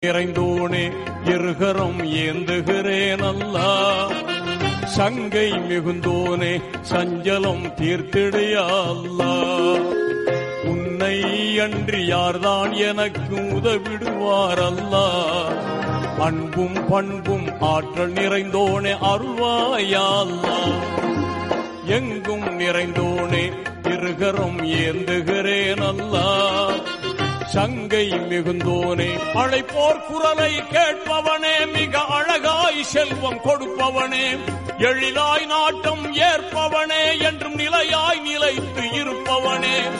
நிறைந்தோனே இருகரம் ஏந்துகிறேன் அல்லா சங்கை மிகுந்தோனே சஞ்சலம் தீர்த்திடையா அல்லா உன்னை அன்றி யார்தான் எனக்கு உதவிடுவார் அல்லா அன்பும் பண்பும் ஆற்றல் நிறைந்தோனே அருள்வாயா அல்லா எங்கும் நிறைந்தோனே இருகரம் ஏந்துகிறேன் அல்லா சங்கை மிகுந்தோனே அழைப்போர் குரலை கேட்பவனே மிக அழகாய் செல்வம் கொடுப்பவனே எழிலாய் நாட்டம் ஏற்பவனே என்றும் நிலையாய் நிலைத்து இருப்பவனே